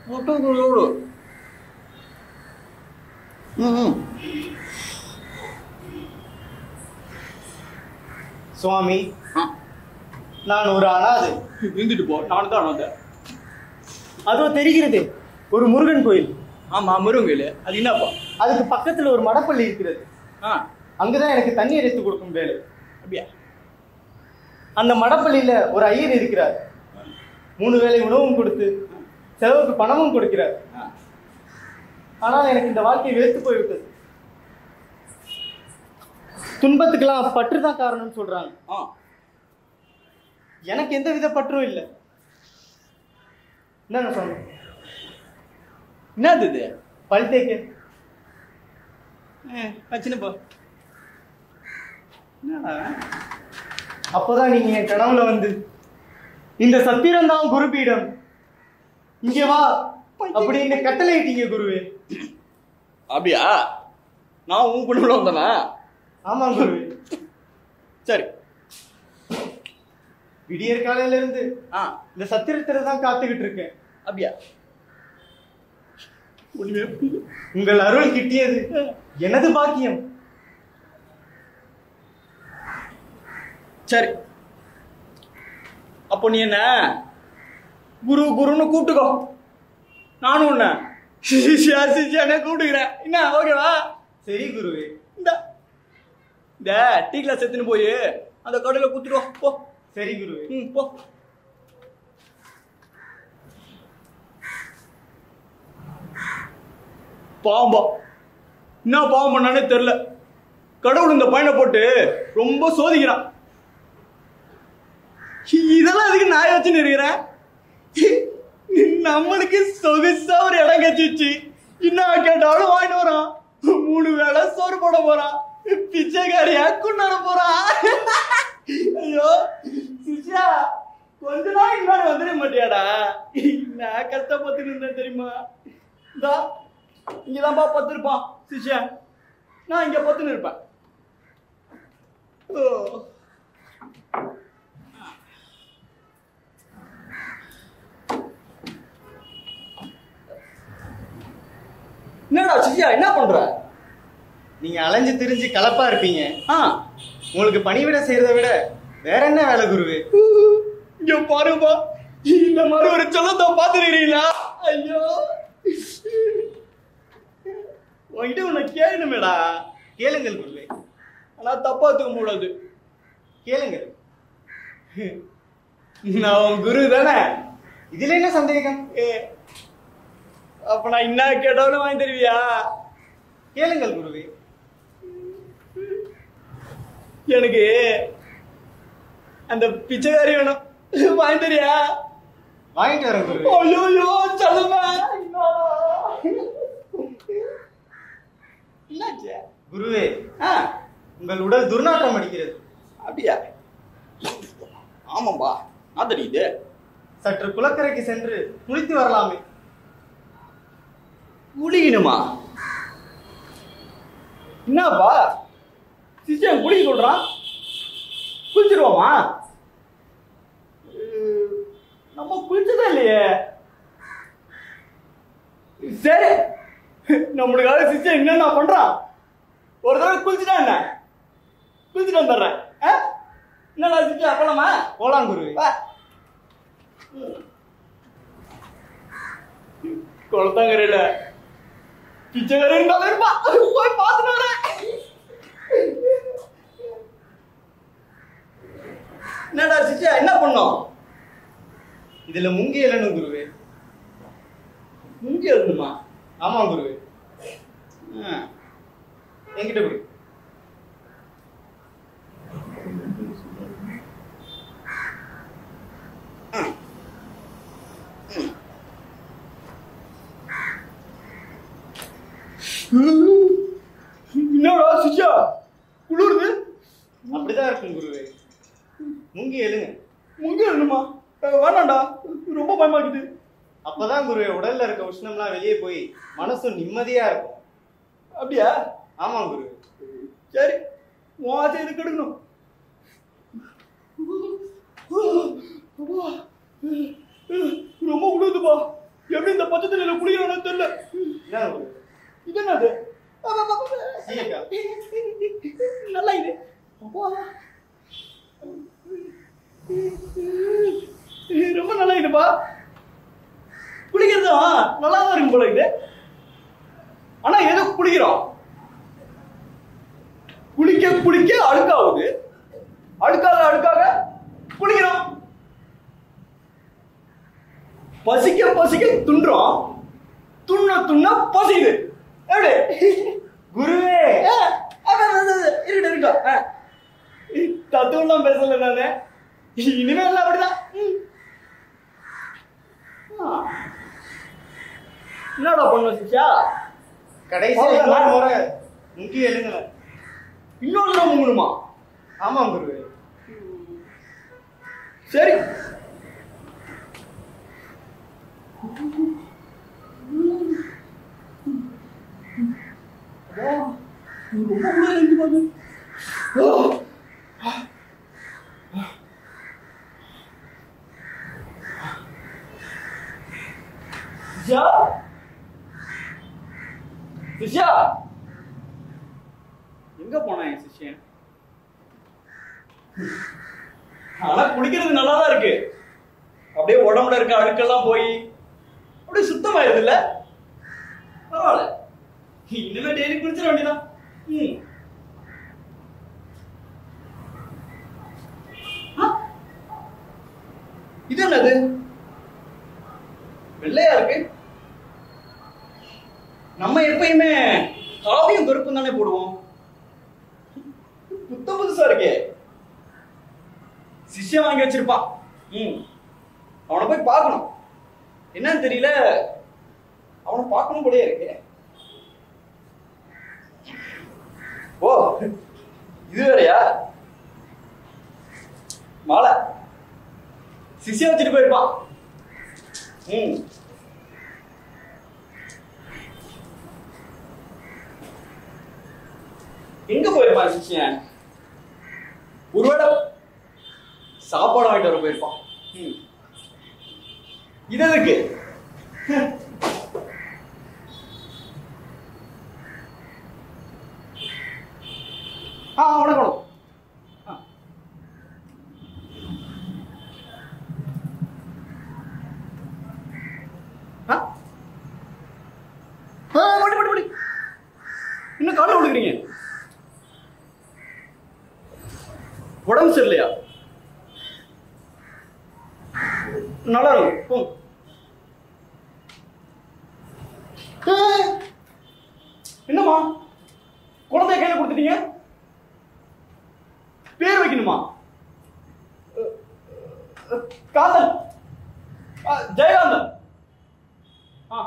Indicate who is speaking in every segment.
Speaker 1: விட்டு விடு விடு ம் ம்
Speaker 2: சுவாமி
Speaker 1: ஆ
Speaker 2: நான் ஒரு அனாதை
Speaker 1: இருந்துட்டு போ நான் தான் வந்தேன்
Speaker 2: அதோ தெரிகிறது ஒரு முருகன் கோயில்
Speaker 1: ஆமா முருங்கல் அது என்னப்பா
Speaker 2: அதுக்கு பக்கத்துல ஒரு மடப்பள்ளி இருக்கிறது
Speaker 1: ஆ
Speaker 2: அங்கதான் எனக்கு தண்ணீர் எடுத்து கொடுக்கும் வேலை
Speaker 1: அப்படியா
Speaker 2: அந்த மடப்பள்ளியில ஒரு ஐயர் இருக்கிறார் மூணு வேளை உணவும் கொடுத்து செலவுக்கு பணமும் கொடுக்கிறார்
Speaker 1: ஆ.
Speaker 2: ஆனால் எனக்கு இந்த வாழ்க்கை வெறுத்து போய்விட்டது துன்பத்துக்கெல்லாம் பற்று தான் காரணம்னு சொல்றாங்க
Speaker 1: ஆ
Speaker 2: எனக்கு எந்த வித பற்றும் இல்லை என்னங்க சொன்ன
Speaker 1: என்னது இது
Speaker 2: பல் தேக்க
Speaker 1: வச்சுன்னு என்னடா
Speaker 2: அப்போதான் நீங்க என் கனவுல வந்து இந்த சத்திரம் தான் குருபீடம் இங்க வா அப்படின்னு கட்டளையிட்டீங்க குருவே
Speaker 1: அப்படியா நான் உன் குடும்பம் வந்தேனா
Speaker 2: ஆமா குருவே
Speaker 1: சரி
Speaker 2: விடியற் காலையில இருந்து
Speaker 1: ஆ
Speaker 2: இந்த சத்திரத்துல தான் காத்துக்கிட்டு இருக்கேன்
Speaker 1: அப்படியா ஒண்ணுமே புரியல.
Speaker 2: உங்கள் அருள் கிட்டியது எனது பாக்கியம்
Speaker 1: சரி அப்போ நீ என்ன குரு குருன்னு கூப்பிட்டுக்கோ நானும் உன்ன சிஷியா சிஷியானே கூப்பிட்டுக்கிறேன் என்ன ஓகேவா
Speaker 2: சரி குருவே
Speaker 1: இந்த இந்த டீ கிளாஸ் எடுத்துன்னு போய் அந்த கடையில் குத்துட்டு வா போ
Speaker 2: சரி குருவே
Speaker 1: ம் போ பாவம்பா என்ன பாவம் பண்ணானே தெரில கடவுள் இந்த பையனை போட்டு ரொம்ப சோதிக்கிறான் இதெல்லாம் எதுக்கு நான் வச்சுன்னு இருக்கிறேன் நம்மளுக்கு சொகுசா ஒரு இடம் கச்சிச்சு என்ன கேட்டாலும் வாங்கிட்டு வரான் மூணு வேளை சோறு போட போறான் பிச்சைக்காரியா கொண்டாட போறான் ஐயோ சிஷா கொஞ்ச நாள் முன்னாடி வந்துட மாட்டியாடா நான் கஷ்டப்பட்டு இருந்தேன் தெரியுமா இந்தா இங்கதான்ப்பா பத்து இருப்பான் சிஷா நான் இங்க பத்துன்னு இருப்பேன் ஓ என்னடா சிஷா என்ன பண்ற
Speaker 2: நீங்க அலைஞ்சு திரிஞ்சு கலப்பா இருப்பீங்க
Speaker 1: ஆ
Speaker 2: உங்களுக்கு பணிவிட செய்யறதை விட வேற என்ன வேலை குருவே
Speaker 1: இங்க பாருப்பா இந்த மாதிரி ஒரு சொல்லத்தை பாத்துருக்கீங்களா ஐயோ உன்கிட்ட உன்னை கேட்கணுமேடா
Speaker 2: கேளுங்கள் குருவே
Speaker 1: ஆனா தப்பா தூக்க முடியாது
Speaker 2: கேளுங்கள்
Speaker 1: நான் உன் குரு தானே
Speaker 2: இதுல என்ன சந்தேகம்
Speaker 1: ஏ, அப்ப நான் என்ன கேட்டாலும் வாங்கி தருவியா
Speaker 2: கேளுங்கள் குருவே
Speaker 1: எனக்கு அந்த பிச்சைக்காரி வேணும் வாங்கி தரியா
Speaker 2: வாங்கிட்டு வரேன் குருவே
Speaker 1: ஐயோ சொல்லுங்க என்னாச்சு
Speaker 2: குருவே
Speaker 1: ஆ
Speaker 2: உங்கள் உடல் துர்நாற்றம் அடிக்கிறது
Speaker 1: அப்படியா ஆமாம்பா நான் தெரியுது
Speaker 2: சற்று குளக்கரைக்கு சென்று குளித்து வரலாமே
Speaker 1: குளிக்கணுமா என்னப்பா சிஸ்டம் குளிக்க சொல்றான் குளிச்சிருவோமா அஹ், நம்ம குளிச்சதே இல்லையே சரி நம்மளுக்காக சிஸ்டம் என்னென்ன பண்றான் ஒரு தடவை குளிச்சுட்டா என்ன குளிச்சுட்டு வந்துடுறேன் ஆ? என்னடா சிஸ்டம் அப்பலாமா
Speaker 2: போலாம் குருவே
Speaker 1: வா குளத்தங்கரையில பிச்சைக்காரன் இருந்தாலும் இருப்பா போய் பார்த்துட்டு வரேன் என்னடா சிச்சா என்ன பண்ணோம்
Speaker 2: இதுல முங்கி எழணும் குருவே
Speaker 1: முங்கி இருக்கணுமா
Speaker 2: ஆமா குருவே என்கிட்ட குரு
Speaker 1: என்னடா சிச்சா குளிருது
Speaker 2: அப்படிதான் இருக்கும் குருவே முங்கி எழுங்க
Speaker 1: முங்கி இருக்கணுமா அஹ் வேணாம்டா ரொம்ப பயமாக்குது
Speaker 2: அப்பதான் குருவே உடல்ல இருக்க உஷ்ணம்லாம் வெளியே போய் மனசும் நிம்மதியா இருக்கும்
Speaker 1: அப்படியா
Speaker 2: ஆமா குருவே
Speaker 1: சரி உன் ஆசை எதுக்கு எடுக்கணும் அப்பா, ரொம்ப குளிருதுப்பா எப்படி இந்த பச்சத்தில் ரொம்ப நல்லா இருக்குப்பா குளிக்கிறதும் நல்லா தான் இருக்கும் போல இருக்குது ஆனா எதுக்கு குளிக்கிறோம் குளிக்க குளிக்க அழுக்காகுது அழுக்காக அழுக்காக குளிக்கிறோம் பசிக்க பசிக்க துண்டுறோம் துண்ண துண்ண பசிக்குது எப்படி
Speaker 2: குருவே
Speaker 1: ஆ, அதான், அதான், அதான், இருக்கட்டும், இருக்கட்டும். ஆ. தத்துவம்லாம் பேசல நானு இனிமேல் எல்லாம் அப்படிதான் ம். ஆ. என்னடா பண்ண சிஷா
Speaker 2: கடைசி
Speaker 1: அவ்வளவுதான்.
Speaker 2: இன்னொரு முறை முக்கிய எழுங்க
Speaker 1: இன்னொரு தடவை முங்கணுமா
Speaker 2: ஆமாம் குருவே
Speaker 1: சரி அப்பா, இது ரொம்ப உள்ள இருந்து பாரு. ஆ. சிஷா சிஷா எங்க போனா என் சிஷ்யன் ஆனா குளிக்கிறது நல்லா தான் இருக்கு அப்படியே உடம்புல இருக்க அழுக்கெல்லாம் போய் அப்படியே சுத்தமாயிருது இல்ல பரவாயில்ல இனிமே டெய்லி குளிச்சிட வேண்டியதான் ம். ஆ? இது என்னது வெள்ளையா இருக்கு நம்ம எப்பயுமே காவியம் கருப்பும் தானே போடுவோம் புத்த புதுசா இருக்கே சிஷ்யம் வாங்கி வச்சிருப்பான் ம் அவனை போய் பார்க்கணும் என்னன்னு தெரியல அவனை பார்க்கணும் போலயே இருக்கு ஓ இது வேறயா மாலை சிஷ்யம் வச்சுட்டு போயிருப்பான் ம் எங்க போயிருப்பான் சிஷ்யன் ஒருவேளை சாப்பாடு வாங்கிட்டு வர போயிருப்பான் ம். இது எதுக்கு ஆ வணக்கம் வணக்கம் ஆ. ஆ? ஆ, மடி, மடி, மடி. இன்னும் காலைல விழுக்கிறீங்க உடம்பு சரியில்லையா நல்லா இருக்கும் போங்க ஏய், என்னம்மா குழந்தைய கையில கொடுத்துட்டீங்க பேர் வைக்கணுமா அஹ், அஹ், காதல் அஹ், ஜெயகாந்தன் ஆ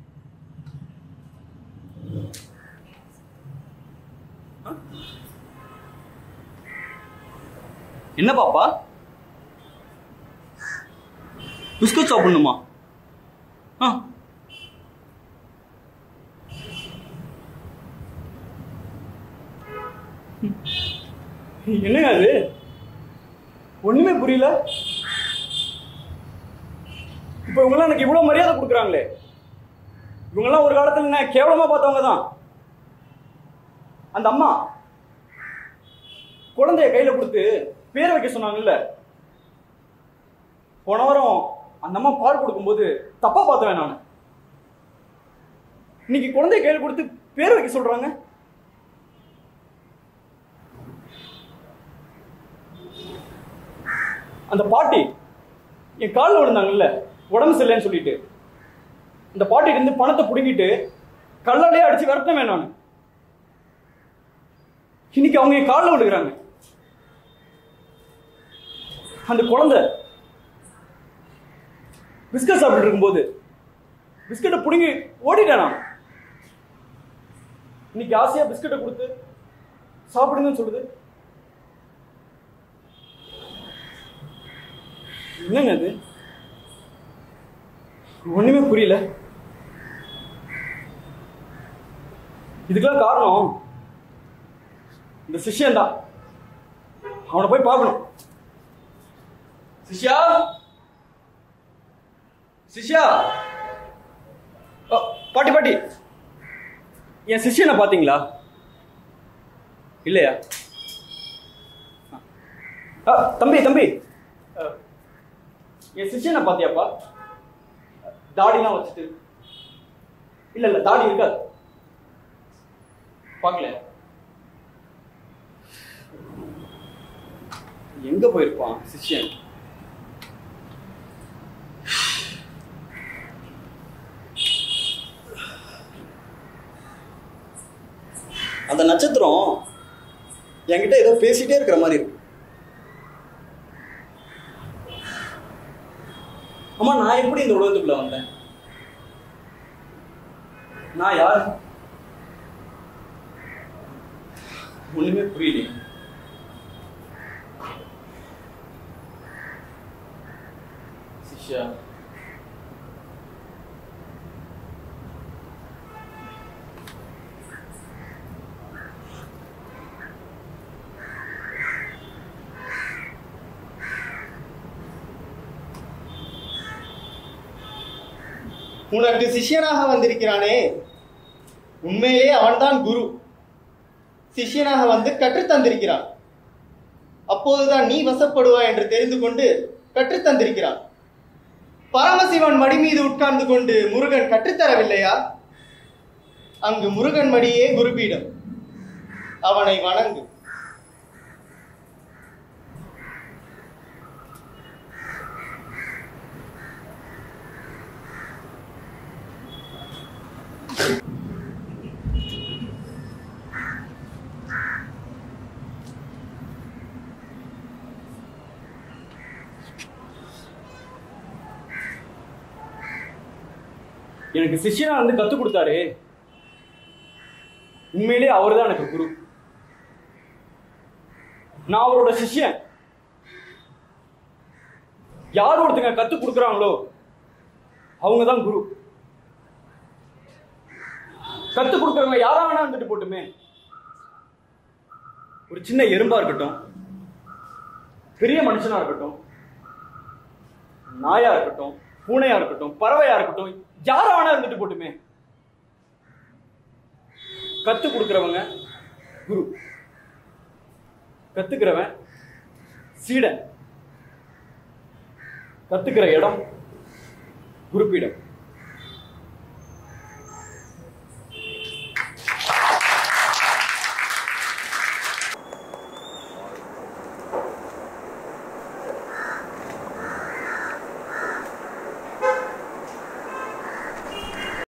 Speaker 1: ஆ? என்ன பாப்பா பிஸ்கட் சாப்பிடணுமா ஆ என்னங்க அது ஒண்ணுமே புரியல இப்ப இவங்கெல்லாம் எனக்கு இவ்வளவு மரியாதை கொடுக்குறாங்களே இவங்கெல்லாம் ஒரு காலத்துல என்ன கேவலமா பார்த்தவங்க தான் அந்த அம்மா குழந்தைய கையில கொடுத்து பேர் வைக்க சொன்னாங்கல்ல போன வாரம் அந்த அம்மா பால் கொடுக்கும்போது தப்பா பார்த்தவன் நான் இன்னைக்கு குழந்தைய கையில கொடுத்து பேர் வைக்க சொல்றாங்க அந்த பாட்டி என் காலில் விழுந்தாங்கல்ல உடம்பு சரியில்லைன்னு சொல்லிட்டு அந்த பாட்டிட்டு இருந்து பணத்தை புடுங்கிட்டு கல்லாலே அடிச்சு விரட்டினேன் நான் இன்னைக்கு அவங்க என் காலில் விழுகிறாங்க அந்த குழந்தை பிஸ்கட் சாப்பிட்டு இருக்கும்போது பிஸ்கட்டை புடுங்கி ஓடிட்டேன் நான் இன்னைக்கு ஆசையா பிஸ்கட்டை கொடுத்து சாப்பிடுங்கன்னு சொல்லுது என்னங்க அது ஒண்ணுமே புரியல இதுக்கெல்லாம் காரணம் இந்த சிஷ்யன் தான் அவனை போய் பார்க்கணும் சிஷ்யா சிஷ்யா அ, பாட்டி பாட்டி என் சிஷ்யனை பாத்தீங்களா இல்லையா அ, தம்பி தம்பி அ, என் சிஷ்யனை பாத்தியாப்பா தாடிலாம் வச்சுட்டு இல்ல இல்ல தாடி இருக்காது பார்க்கல எங்க போயிருப்பான் சிஷ்யன்
Speaker 3: அந்த நட்சத்திரம் என்கிட்ட ஏதோ பேசிட்டே இருக்கிற மாதிரி இருக்கு
Speaker 1: அம்மா நான் எப்படி இந்த உலகத்துக்குள்ள வந்தேன் நான் யார் ஒண்ணுமே புரியலையே சிஷ்யா
Speaker 2: உனக்கு சிஷ்யனாக வந்திருக்கிறானே உண்மையிலே அவன்தான் குரு சிஷ்யனாக வந்து கற்றுத் தந்திருக்கிறான் அப்போதுதான் நீ வசப்படுவாய் என்று தெரிந்து கொண்டு கற்றுத் தந்திருக்கிறான் பரமசிவன் மடி மீது உட்கார்ந்து கொண்டு முருகன் கற்றுத்தரவில்லையா அங்கு முருகன் மடியே குருபீடம் அவனை வணங்கு
Speaker 1: எனக்கு சிஷ்யனா வந்து கத்து கொடுத்தாரு உண்மையிலேயே அவர்தான் எனக்கு குரு நான் அவரோட சிஷ்யன் யார் ஒருத்தங்க கத்து கொடுக்குறாங்களோ அவங்க தான் குரு கத்து கொடுக்குறவங்க யாரா வேணா இருந்துட்டு போட்டுமே ஒரு சின்ன எறும்பா இருக்கட்டும் பெரிய மனுஷனா இருக்கட்டும் நாயா இருக்கட்டும் பூனையா இருக்கட்டும் பறவையா இருக்கட்டும் யாரா வேணா இருந்துட்டு போட்டுமே கத்து கொடுக்கறவங்க குரு கத்துக்கிறவன் சீடன் கத்துக்கிற இடம் குருப்பீடம்